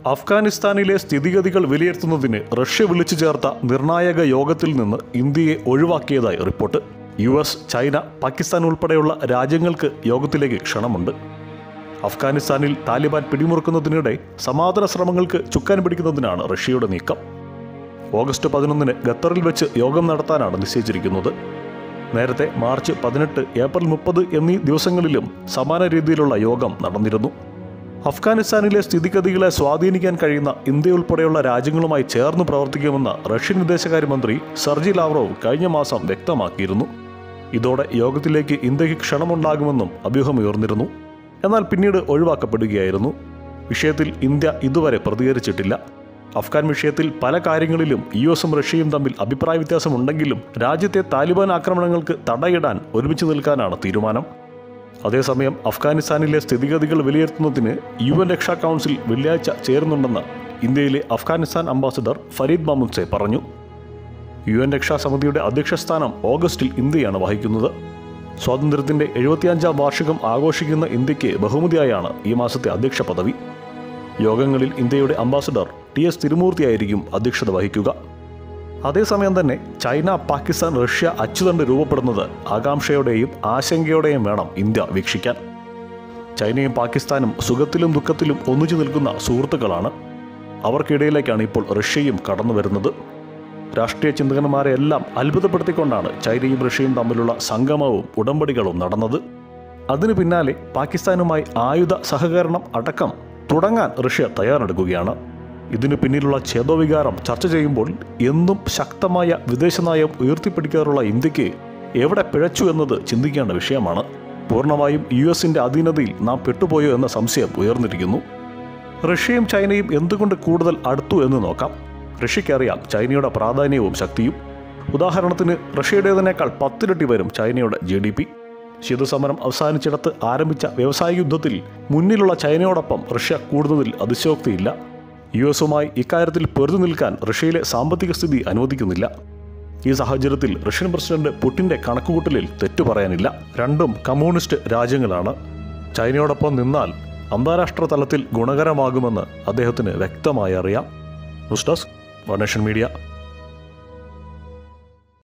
അഫ്ഗാനിസ്ഥാനിലെ സ്ഥിതിഗതികൾ വിലയിരുത്തുന്നതിന് റഷ്യ വിളിച്ചു ചേർത്ത നിർണായക യോഗത്തിൽ നിന്ന് ഇന്ത്യയെ ഒഴിവാക്കിയതായി report U S China Pakistan ഉൾപ്പെടെയുള്ള രാജ്യങ്ങൾക്ക് യോഗത്തിലേക്ക് ക്ഷണമുണ്ട് അഫ്ഗാനിസ്ഥാനിൽ താലിബാൻ പിടിമുറുക്കുന്നതിനിടെ സമാധാന ശ്രമങ്ങൾക്ക് ചുക്കാൻ പിടിക്കുന്നതിനാണ് റഷ്യയുടെ നീക്കം ഓഗസ്റ്റ് പതിനൊന്നിന് ഖത്തറിൽ വെച്ച് യോഗം നടത്താനാണ് നിശ്ചയിച്ചിരിക്കുന്നത് നേരത്തെ മാർച്ച് പതിനെട്ട് ഏപ്രിൽ മുപ്പത് എന്നീ ദിവസങ്ങളിലും സമാന രീതിയിലുള്ള യോഗം നടന്നിരുന്നു അഫ്ഗാനിസ്ഥാനിലെ സ്ഥിതിഗതികളെ സ്വാധീനിക്കാൻ കഴിയുന്ന ഇന്ത്യ ഉൾപ്പെടെയുള്ള രാജ്യങ്ങളുമായി ചേർന്ന് പ്രവർത്തിക്കുമെന്ന് റഷ്യൻ വിദേശകാര്യമന്ത്രി സർജി ലാവ്റോവ് കഴിഞ്ഞ മാസം വ്യക്തമാക്കിയിരുന്നു ഇതോടെ യോഗത്തിലേക്ക് ഇന്ത്യക്ക് ക്ഷണമുണ്ടാകുമെന്നും അഭ്യൂഹമുയർന്നിരുന്നു എന്നാൽ പിന്നീട് ഒഴിവാക്കപ്പെടുകയായിരുന്നു വിഷയത്തിൽ ഇന്ത്യ ഇതുവരെ പ്രതികരിച്ചിട്ടില്ല അഫ്ഗാൻ വിഷയത്തിൽ പല കാര്യങ്ങളിലും യു എസും റഷ്യയും തമ്മിൽ അഭിപ്രായ വ്യത്യാസമുണ്ടെങ്കിലും രാജ്യത്തെ താലിബാൻ ആക്രമണങ്ങൾക്ക് തടയിടാൻ ഒരുമിച്ച് നിൽക്കാനാണ് തീരുമാനം അതേസമയം അഫ്ഗാനിസ്ഥാനിലെ സ്ഥിതിഗതികൾ വിലയിരുത്തുന്നതിന് യു എൻ രക്ഷാ കൗൺസിൽ വെള്ളിയാഴ്ച ചേരുന്നുണ്ടെന്ന് ഇന്ത്യയിലെ അഫ്ഗാനിസ്ഥാൻ അംബാസഡർ ഫരീദ് മമുൻസെ പറഞ്ഞു യു എൻ രക്ഷാസമിതിയുടെ അധ്യക്ഷസ്ഥാനം ഓഗസ്റ്റിൽ ഇന്ത്യയാണ് വഹിക്കുന്നത് സ്വാതന്ത്ര്യത്തിന്റെ എഴുപത്തിയഞ്ചാം വാർഷികം ആഘോഷിക്കുന്ന ഇന്ത്യക്ക് ബഹുമതിയായാണ് ഈ മാസത്തെ അധ്യക്ഷ പദവി യോഗങ്ങളിൽ ഇന്ത്യയുടെ അംബാസഡർ ടി എസ് തിരുമൂർത്തിയായിരിക്കും അധ്യക്ഷത വഹിക്കുക അതേസമയം തന്നെ ചൈന പാകിസ്ഥാൻ റഷ്യ അച്ചുതണ്ട് രൂപപ്പെടുന്നത് ആകാംക്ഷയോടെയും ആശങ്കയോടെയും വേണം ഇന്ത്യ വീക്ഷിക്കാൻ ചൈനയും പാകിസ്ഥാനും സുഖത്തിലും ദുഃഖത്തിലും ഒന്നിച്ചു നിൽക്കുന്ന സുഹൃത്തുക്കളാണ് അവർക്കിടയിലേക്കാണ് ഇപ്പോൾ റഷ്യയും കടന്നു വരുന്നത് രാഷ്ട്രീയ ചിന്തകന്മാരെ എല്ലാം അത്ഭുതപ്പെടുത്തിക്കൊണ്ടാണ് ചൈനയും റഷ്യയും തമ്മിലുള്ള സംഗമവും ഉടമ്പടികളും നടന്നത് അതിനു പിന്നാലെ പാകിസ്ഥാനുമായി ആയുധ സഹകരണം അടക്കം തുടങ്ങാൻ റഷ്യ തയ്യാറെടുക്കുകയാണ് ഇതിനു പിന്നിലുള്ള ഛേദോവികാരം ചർച്ച ചെയ്യുമ്പോൾ എന്നും ശക്തമായ വിദേശ നയം ഉയർത്തിപ്പിടിക്കാറുള്ള ഇന്ത്യക്ക് എവിടെ പിഴച്ചു എന്നത് ചിന്തിക്കേണ്ട വിഷയമാണ് പൂർണ്ണമായും യു എസിന്റെ അധീനതയിൽ നാം പെട്ടുപോയോ എന്ന സംശയം ഉയർന്നിരിക്കുന്നു റഷ്യയും ചൈനയും എന്തുകൊണ്ട് കൂടുതൽ അടുത്തു എന്ന് നോക്കാം റഷ്യയ്ക്കറിയാം ചൈനയുടെ പ്രാധാന്യവും ശക്തിയും ഉദാഹരണത്തിന് റഷ്യയുടേതിനേക്കാൾ പത്തിരട്ടി വരും ചൈനയുടെ ജി ഡി പി ശീതസമരം അവസാനിച്ചിടത്ത് ആരംഭിച്ച വ്യവസായ യുദ്ധത്തിൽ മുന്നിലുള്ള ചൈനയോടൊപ്പം റഷ്യ കൂടുന്നതിൽ അതിശയോക്തിയില്ല യു എസുമായി ഇക്കാര്യത്തിൽ പൊരുതു നിൽക്കാൻ റഷ്യയിലെ സാമ്പത്തിക സ്ഥിതി അനുവദിക്കുന്നില്ല ഈ സാഹചര്യത്തിൽ റഷ്യൻ പ്രസിഡന്റ് പുടിന്റെ കണക്കുകൂട്ടലിൽ തെറ്റു പറയാനില്ല രണ്ടും കമ്മ്യൂണിസ്റ്റ് രാജ്യങ്ങളാണ് ചൈനയോടൊപ്പം നിന്നാൽ അന്താരാഷ്ട്ര തലത്തിൽ ഗുണകരമാകുമെന്ന് അദ്ദേഹത്തിന് വ്യക്തമായി അറിയാം news desk one nation media